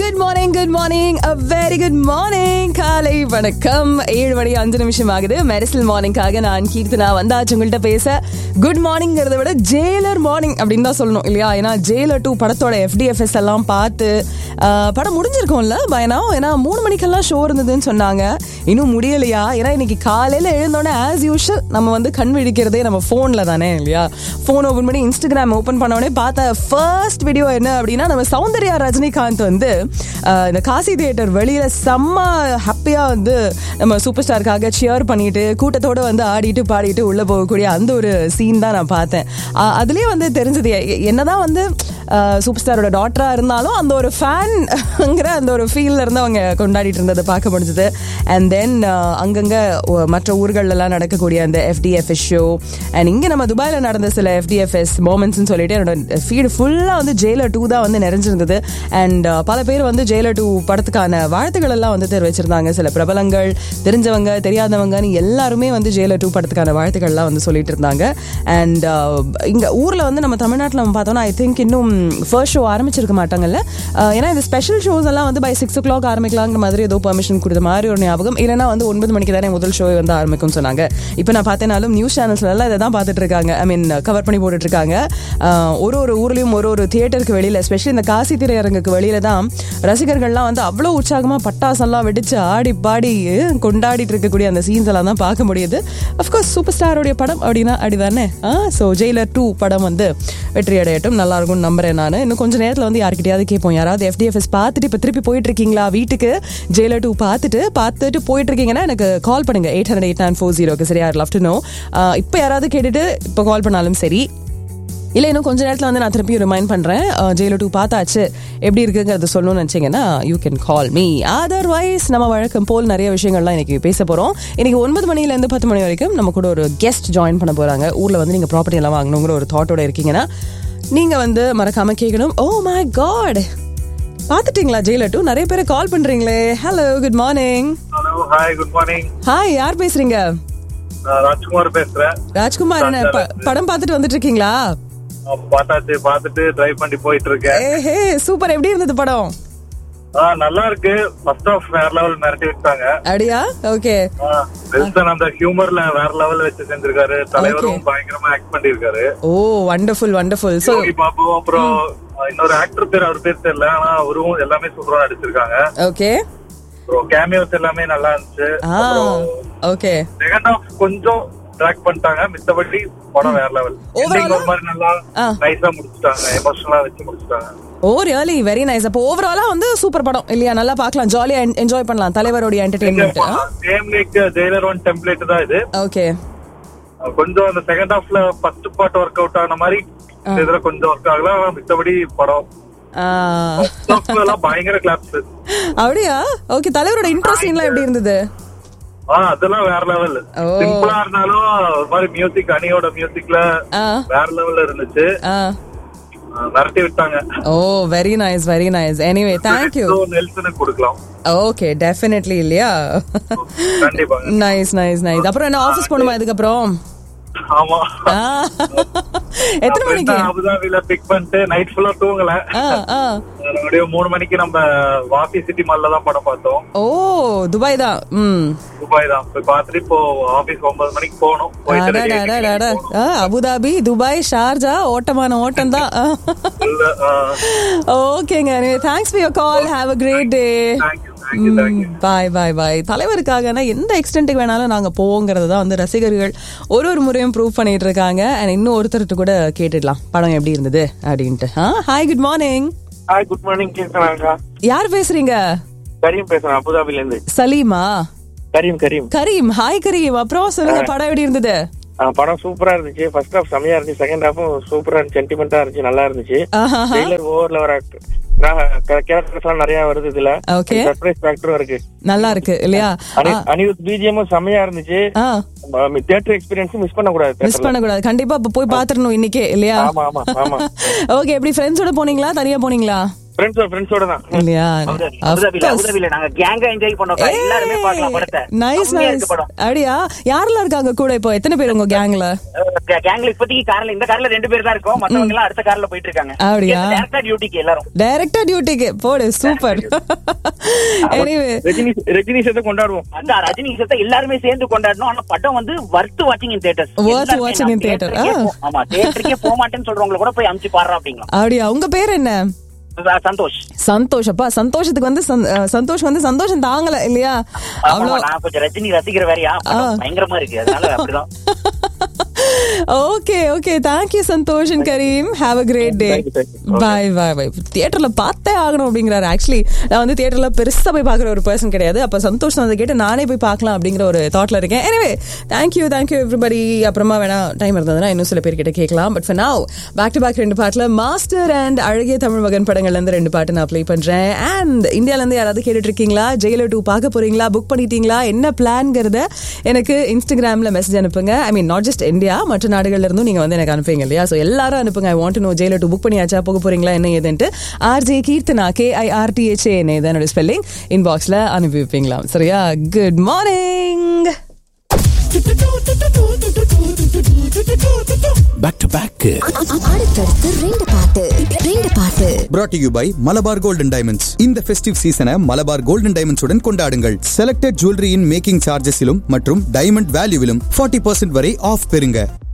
Good morning good morning uh very good morning காலை வணக்கம் ஏழு மணி அஞ்சு நிமிஷம் ஆகுது மெரிசல் மார்னிங்காக நான் கீர்த்தனா வந்தாச்சு உங்கள்கிட்ட பேச குட் மார்னிங்கிறத விட ஜெயிலர் மார்னிங் அப்படின்னு தான் சொல்லணும் இல்லையா ஏன்னா ஜெயிலர் டூ படத்தோட எஃப்டிஎஃப்எஸ் எல்லாம் பார்த்து ஆஹ், படம் முடிஞ்சிருக்கும்ல பயனா ஏன்னா மூணு மணிக்கெல்லாம் ஷோ இருந்ததுன்னு சொன்னாங்க இன்னும் முடியலையா ஏன்னா இன்னைக்கு காலையில எழுந்தோடனே ஆஸ் யூஷுவல் நம்ம வந்து கண் விழிக்கிறதே நம்ம ஃபோன்ல தானே இல்லையா ஃபோன் ஓப்பன் பண்ணி இன்ஸ்டாகிராம் ஓப்பன் பண்ண உடனே பார்த்த ஃபர்ஸ்ட் வீடியோ என்ன அப்படின்னா நம்ம சௌந்தர்யா ரஜினிகாந்த் வந்து ஆஹ், இந்த காசி தியேட்டர் வெளியில செம்ம ஹாப்பியா வந்து நம்ம சூப்பர் ஸ்டாருக்காக சியர் பண்ணிட்டு கூட்டத்தோட வந்து ஆடிட்டு பாடிட்டு உள்ள போகக்கூடிய அந்த ஒரு சீன் தான் நான் பார்த்தேன் ஆஹ், அதுலயே வந்து தெரிஞ்சது எ- என்னதான் வந்து சூப்பர் ஸ்டாரோட டாட்டரா இருந்தாலும் அந்த ஒரு ஃபேன்ங்கிற அந்த ஒரு ஃபீல்ல இருந்து அவங்க கொண்டாடிட்டு இருந்ததை பார்க்க முடிஞ்சது அண்ட் தென் அங்கங்க ஒ- மற்ற ஊர்கள்ல எல்லாம் நடக்கக்கூடிய அந்த எஃப்டிஎஃப்எஸ் ஷோ அண்ட் இங்க நம்ம துபாயில நடந்த சில எஃப்டிஎஃப்எஸ் மூமெண்ட்ஸ்னு சொல்லிட்டு என்னோட ஃபீடு ஃபுல்லா வந்து ஜெயிலர் டூ தான் வந்து நிறைஞ்சிருந்தது அண்ட் பல பேர் வந்து ஜெயிலர் டூ படத்துக்கான வாழ்த்துக்கள் எல்லாம் வந்து தெரிவிச்சிருந்தாங்க சில பிரபலங்கள் தெரிஞ்சவங்க தெரியாதவங்கன்னு எல்லாருமே வந்து ஜெயிலர் டூ படத்துக்கான வாழ்த்துக்கள்லாம் வந்து சொல்லிட்டு இருந்தாங்க அண்ட் இங்க ஊர்ல வந்து நம்ம தமிழ்நாட்டில் நம்ம பார்த்தோம்னா ஐ திங்க் இன்னும் ஃபர்ஸ்ட் ஷோ ஆரம்பிச்சிருக்க மாட்டாங்கல்ல அஹ் ஏன்னா இந்த ஸ்பெஷல் ஷோஸ் எல்லாம் வந்து பை சிக்ஸ் ஓ கிளாக் ஆரம்பிக்கலாங்கிற மாதிரி ஏதோ பெர்மிஷன் கொடுத்த மாதிரி ஒரு ஞாபகம் இல்லைன்னா வந்து ஒன்பது மணிக்கு தானே முதல் ஷோ வந்து ஆரம்பிக்கும்னு சொன்னாங்க இப்போ நான் பார்த்தேனாலும் நியூஸ் சேனல்ஸ்ல எல்லாம் இதை தான் பார்த்துட்டு இருக்காங்க ஐ மீன் கவர் பண்ணி போட்டுட்டு இருக்காங்க அஹ் ஒரு ஒரு ஊர்லயும் ஒரு ஒரு தியேட்டருக்கு வெளியில எஸ்பெஷலி இந்த காசி திரையரங்குக்கு வெளியில தான் ரசிகர்கள்லாம் வந்து அவ்வளோ உற்சாகமா பட்டாசெல்லாம் வெடிச்சு ஆடி பாடி அஹ், கொண்டாடிட்டு இருக்கக்கூடிய அந்த சீன்ஸ் எல்லாம் தான் பார்க்க முடியுது அஃப்கோர்ஸ் சூப்பர் ஸ்டாரோடைய படம் அப்படின்னா அப்படிதானே ஆ ஸோ ஜெயிலர் டூ படம் வந்து வெற்றி அடையட்டும் நல்லா இருக்கும்னு நம்புறேன் நான் இன்னும் கொஞ்சம் நேரத்தில் வந்து யார்கிட்டயாவது கேட்போம் யாராவது எஃப்டிஎஃப்எஸ் பார்த்துட்டு இப்போ திருப்பி போயிட்டு இருக்கீங்களா வீட்டுக்கு ஜெயிலர் டூ பார்த்துட்டு பார்த்துட்டு போயிட்டு இருக்கீங்கன்னா எனக்கு கால் பண்ணுங்க eight hundred eight nine four ஜீரோக்கு சரியா லவ் டு நோ இப்போ யாராவது கேட்டுட்டு இப்போ கால் பண்ணாலும் சரி இல்லை இன்னும் கொஞ்ச நேரத்தில் வந்து நான் திருப்பியும் ரிமைண்ட் பண்ணுறேன் ஜெயிலர் டூ பார்த்தாச்சு எப்படி இருக்குங்கிறத சொல்லணும்னு நினச்சிங்கன்னா you can call me otherwise நம்ம வழக்கம் போல் நிறைய விஷயங்கள்லாம் இன்னைக்கு பேச போகிறோம் இன்னைக்கு ஒன்பது மணிலேருந்து பத்து மணி வரைக்கும் நம்ம கூட ஒரு கெஸ்ட் ஜாயின் பண்ண போகிறாங்க ஊரில் வந்து நீங்கள் ப்ராப்பர்ட்டி எல்லாம் வாங்கணுங்கிற ஒரு தாட்டோட இருக்கீங்கன்னா நீங்கள் வந்து மறக்காமல் கேட்கணும் ஓ மை காட் பார்த்துட்டீங்களா ஜெயிலர் டூ நிறைய பேர் கால் பண்ணுறீங்களே hello good morning hello hi good morning hi யார் பேசுறீங்க நான் ராஜ்குமார் பேசுறேன் ராஜ்குமார் என்ன ப- படம் பார்த்துட்டு வந்துட்டு இருக்கீங்களா நான் பார்த்தாச்சு பார்த்துட்டு டிரைவ் பண்ணி போயிட்டு இருக்கேன் ஏஹே சூப்பர் எப்படி இருந்தது படம் ஆ நல்லா இருக்கு ஃபர்ஸ்ட் ஆஃப் வேற லெவல் மிரட்டி விட்டாங்க அப்படியா ஓகே ஆ, வில்சன் அந்த ஹியூமர்ல வேற லெவல் வச்சு செஞ்சிருக்காரு தலைவரும் பயங்கரமா ஆக்ட் பண்ணிருக்காரு oh wonderful wonderful so Yogi Babu அப்புறம் இன்னொரு ஆக்டர் பேர் அவர் பேர் தெரியல ஆனா அவரும் எல்லாமே சூப்பரா நடிச்சிருக்காங்க ஓகே அப்புறம் கேமியோஸ் எல்லாமே நல்லா இருந்துச்சு ஆ ஓகே செகண்ட் ஆஃப் கொஞ்சம் ட்ராக் பண்ணிட்டாங்க மித்தபடி படம் வேற லெவல் Overall-ஆ? ஒரு மாதிரி நல்லா ஆ. நைஸா முடிச்சிட்டாங்க எமோஷனலா வச்சு முடிச்சிட்டாங்க ஓ ரியலி வெரி நைஸ் அப்போ ஓவராலா வந்து சூப்பர் படம் இல்லையா நல்லா பார்க்கலாம் ஜாலியா என்ஜாய் பண்ணலாம் தலைவருடைய entertainment same like Jailer one template தான் இது ஓகே கொஞ்சம் அந்த செகண்ட் ஹாஃப்ல ஃபர்ஸ்ட் பார்ட் ஒர்க் அவுட் ஆன மாதிரி இந்த இதுல கொஞ்சம் ஒர்க் ஆகல ஆனா மித்தபடி படம் first half எல்லாம் பயங்கர கிளாப்ஸ் அப்படியா ஓகே தலைவரோட இன்ட்ரெஸ்டிங்லாம் எப்படி இருந்தது ஆ அதெல்லாம் வேற லெவல் ஓ. சிம்பிளா இருந்தாலும் ஒரு மாதிரி மியூசிக் அணியோட மியூசிக்ல ஆ வேற லெவல்ல இருந்துச்சு ஆ ஆ, மிரட்டி விட்டாங்க oh very nice very nice anyway thank you So, நெல்சனுக்கு கொடுக்கலாம் ஓகே டெஃபினெட்லி இல்லையா கண்டிப்பாங்க நைஸ் நைஸ் நைஸ் அப்புறம் என்ன ஆஃபீஸ் போகணுமா இதுக்கப்புறம் ஆமா ஆ. எத்தனை மணிக்கு நான் அபுதாபில பிக் பண்ணிட்டு நைட் ஃபுல்லா தூங்கல ஆ ஆ மறுபடியும் மூணு மணிக்கு நம்ம வாபி சிட்டி மால்ல தான் படம் பார்த்தோம் ஓ துபாய் தான் ம் துபாய் தான் போய் பார்த்துட்டு இப்போ ஆபீஸ் ஒன்பது மணிக்கு போகணும் போயிட்டு ready ஆயிட்டு அடடடடட. ஆ, அபுதாபி துபாய் ஷார்ஜா ஓட்டமான ஓட்டம் தான் இல்ல, ஆ, ஓகேங்க thanks for your call have a great day thank you, thank you, thank you. Bye bye bye தலைவருக்காகனா எந்த எக்ஸ்டென்ட்டுக்கு வேணாலும் நாங்க போவோங்கிறது தான் வந்து ரசிகர்கள் ஒரு ஒரு முறையும் ப்ரூவ் பண்ணிட்டு இருக்காங்க அண்ட் இன்னும் ஒருத்தர்கிட்ட கூட கேட்டுடலாம் படம் எப்படி இருந்தது அப்படின்ட்டு hi good morning hi good morning கேட்கலாம்க்கா யார் பேசுறீங்க கரீம் பேசுறேன் அபுதாபில இருந்து சலீமா கரீம் கரீம் கரீம் ஹாய் கரீம் அப்புறம் சொல்லுங்க படம் எப்படி இருந்தது ஆ, படம் சூப்பரா இருந்துச்சு ஃபர்ஸ்ட் ஹாஃப் செமையா இருந்துச்சு செகண்ட் ஹாஃபும் சூப்பரா இருந்துச்சு சென்டிமெண்டா இருந்துச்சு நல்லா இருந்துச்சு ஆஹா ட்ரெய்லர் ஓவர்ல வர கேரக்டர்ஸ் எல்லாம் நிறைய வருது இதுல Okay. சர்ப்ரைஸ் ஃபேக்டரும் இருக்கு நல்லா இருக்கு இல்லையா அனி- அனிருத் பிஜிஎம்மும் செமையா இருந்துச்சு ஆ தியேட்டர் எக்ஸ்பீரியன்ஸும் மிஸ் பண்ண கூடாது மிஸ் பண்ண கூடாது கண்டிப்பா அப்ப போய் பாத்துறணும் இன்னைக்கே இல்லையா ஆமா ஆமா ஆமா ஓகே எப்படி ஃப்ரெண்ட்ஸோட போனீங்களா தனியா போனீங்களா ஃப்ரெண்ட்ஸோட ஃப்ரெண்ட்ஸோட தான் இல்லையா அபுதாபி Of அபுதாபில course. அபுதாபில நாங்க கேங்கா என்ஜாய் பண்ணோம் அக்கா. எல்லாருமே பார்க்கலாம் படத்தை நைஸ் செம்மையா நைஸ் இருக்கு படம் அப்படியா யாரெல்லாம் இருக்காங்க கூட இப்போ எத்தனை பேர் உங்க கேங்ல கே- கேங்ல இப்போதைக்கு கார்ல இந்த கார்ல ரெண்டு பேர் தான் இருக்கோம் மத்தவங்க எல்லாம் அடுத்த கார்ல போயிட்டு இருக்காங்க அப்படியா? டேரக்டா டியூட்டிக்கு எல்லாரும் டைரக்டா டியூட்டிக்கு போடு சூப்பர் எனிவே ரஜினி ரஜினி சேர்த்து கொண்டாடுவோம் அந்த ரஜினி விஷயத்தை எல்லாருமே சேர்ந்து கொண்டாடணும் ஆனா படம் வந்து வர்த் வாட்சிங் in theatres Worth watching in theatre. ஆ. ஆமா தியேட்டருக்கே போக மாட்டேன்னு சொல்றவங்க கூட போய் அமுச்சு பாடுறா அப்படிங்களா அப்படியா உங்க பேர் என்ன சந்தோஷ் சந்தோஷ் அப்பா சந்தோஷத்துக்கு வந்து சந்- அஹ், சந்தோஷ் வந்து சந்தோஷம் தாங்கல இல்லையா அவ்வளோ ஆமா, நான் கொஞ்சம் ரஜினி ரசிக்கிற வேறையா படம் பயங்கரமா இருக்கு அதனால அப்படிதான் okay okay thank you Santhosh and Kareem have a great day Thank you, thank you. Bye bye bye தியேட்டர்ல பார்த்தே ஆகணும் அப்படிங்கிறாரு ஆக்சுவலி நான் வந்து தியேட்டர்ல பெருசா போய் பார்க்குற ஒரு பர்சன் கிடையாது அப்ப சந்தோஷ் அதை கேட்டு நானே போய் பார்க்கலாம் அப்படிங்கிற ஒரு தாட்ல இருக்கேன் எனிவே தேங்க்யூ தேங்க்யூ எவ்ரிபடி அப்புறமா வேணா டைம் இருந்ததுன்னா இன்னும் சில பேர் கிட்ட கேட்கலாம் but for now back to back ரெண்டு பாட்டுல மாஸ்டர் அண்ட் அழகிய தமிழ் மகன் படங்கள்ல இருந்து ரெண்டு பாட்டு நான் ப்ளே பண்றேன் அண்ட் இந்தியால இருந்து யாராவது கேட்டுட்டு இருக்கீங்களா ஜெயிலர் டூ பார்க்க போறீங்களா புக் பண்ணிட்டீங்களா என்ன பிளான்ங்கிறத எனக்கு இன்ஸ்டாகிராம்ல மெசேஜ் அனுப்புங்க I mean not just India மற்ற நாடுகள்ல இருந்தும் நீங்க வந்து எனக்கு அனுப்புங்க இல்லையா ஸோ எல்லாரும் அனுப்புங்க I want know Jailer two book பண்ணியாச்சா போக போறீங்களா என்ன ஏதுன்ட்டு RJ Keerthana K I R T H A என்ன இதனோட ஸ்பெல்லிங் இன்பாக்ஸ்ல அனுப்பி வைப்பீங்களாம் சரியா good morning back to back அடுத்தடுத்து ரெண்டு பாட்டு ரெண்டு பாட்டு brought to you by Malabar golden diamonds இந்த ஃபெஸ்டிவ் சீசனை மலபார் கோல்டன் டைமண்ட்ஸ் உடன் கொண்டாடுங்கள் செலக்டட் ஜுவல்லரியின் மேக்கிங் சார்ஜஸிலும் மற்றும் டைமண்ட் வேல்யூவிலும் 40% வரை ஆஃப் பெறுங்க